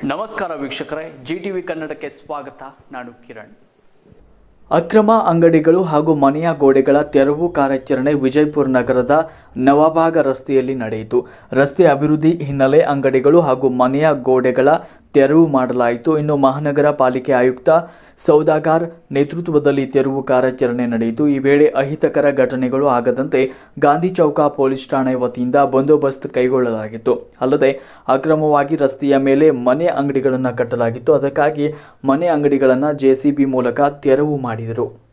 ನಮಸ್ಕಾರ ವೀಕ್ಷಕರೇ G T V ಕನ್ನಡಕ್ಕೆ ಸ್ವಾಗತ ನಾನು ಕಿರಣ್ ಅಕ್ರಮ ಅಂಗಡಿಗಳು ಹಾಗೂ ಮನೆಯ ಗೋಡೆಗಳ ತೆರವು ಕಾರ್ಯಾಚರಣೆ ವಿಜಯಪುರ ನಗರದ ನವಭಾಗ ರಸ್ತೆಯಲ್ಲಿ ನಡೆಯಿತು ರಸ್ತೆ ಅಭಿವೃದ್ಧಿ ಹಿನ್ನೆಲೆ ಅಂಗಡಿಗಳು ಹಾಗೂ ಮನೆಯ ಗೋಡೆಗಳ ತೆರವು ಮಾಡಲಾಯಿತು ಇನ್ನು ಮಹಾನಗರ ಪಾಲಿಕೆ ಆಯುಕ್ತ ಸೌದಾಗಾರ್ ನೇತೃತ್ವದಲ್ಲಿ ತೆರವು ಕಾರ್ಯಾಚರಣೆ ನಡೆಯಿತು ಈ ವೇಳೆ ಅಹಿತಕರ ಘಟನೆಗಳು ಆಗದಂತೆ ಗಾಂಧಿ ಚೌಕ ಪೊಲೀಸ್ ಠಾಣೆ ವತಿಯಿಂದ ಬಂದೋಬಸ್ತ್ ಕೈಗೊಳ್ಳಲಾಗಿತ್ತು ಅಲ್ಲದೆ ಅಕ್ರಮವಾಗಿ ರಸ್ತೆಯ ಮೇಲೆ ಮನೆ ಅಂಗಡಿಗಳನ್ನು ಕಟ್ಟಲಾಗಿತ್ತು ಅದಕ್ಕಾಗಿ ಮನೆ ಅಂಗಡಿಗಳನ್ನು ಜೆಸಿಬಿ ಮೂಲಕ ತೆರವು ಮಾಡಿದರು